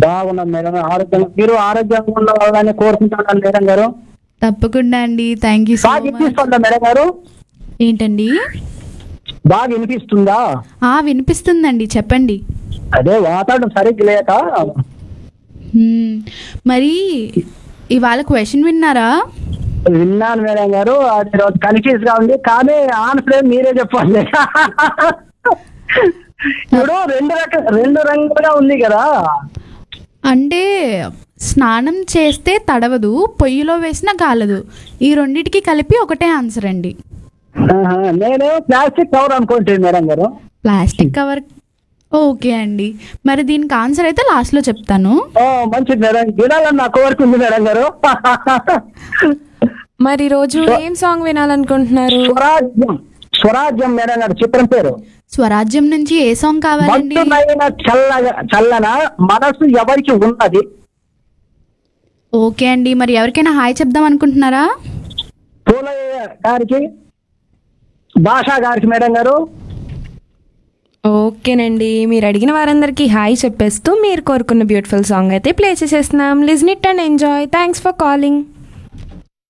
బాగున్నాం మేడం ఆరోగ్యం మీరు ఆరోగ్యంగా ఉండాలని కోరుకుంటున్నాను మేడం గారు తప్పకుండా అండి థ్యాంక్ యూ సో బాగా మచ్ వినిపిస్తుందా మేడం గారు ఏంటండి బాగా వినిపిస్తుందా ఆ వినిపిస్తుందండి చెప్పండి అదే వాతావరణం సరిగ్గా లేక హ్మ్. మరి ఇవాళ క్వశ్చన్ విన్నారా విన్నాను మేడం గారు అది రోజు కన్ఫ్యూజ్ గా ఉంది కానీ ఆన్సర్ మీరే చెప్పండి ఇప్పుడు రెండు రక రెండు రంగులుగా ఉంది కదా అంటే స్నానం చేస్తే తడవదు పొయ్యిలో వేసినా కాలదు ఈ రెండిటికి కలిపి ఒకటే ఆన్సర్ అండి ఆహా, నేనేమో ప్లాస్టిక్ కవర్ అనుకుంటాను మేడం గారు ప్లాస్టిక్ కవర్ ఓకే అండి మరి దీనికి ఆన్సర్ అయితే లాస్ట్లో చెప్తాను ఓ మంచిది మేడం వినాలని నా కోరిక ఉంది మేడం గారు మరి రోజు ఏం సాంగ్ వినాలనుకుంటున్నారు స్వరాజ్యం స్వరాజ్యం మేడం గారు చిత్రం పేరు స్వరాజ్యం నుంచి ఏ సాంగ్ కావాలండి మంచునైన చల్లగా చల్లన మనసు ఎవరికి ఉన్నది ఓకే అండి మరి ఎవరికైనా హాయ్ చెప్దాం అనుకుంటున్నారా పూలయ్య గారికి భాషా గారికి మేడం గారు ఓకేనండి మీరు అడిగిన వారందరికీ హాయ్ చెప్పేస్తూ మీరు కోరుకున్న బ్యూటిఫుల్ సాంగ్ అయితే ప్లే చేసేస్తున్నాం listen it and enjoy thanks for calling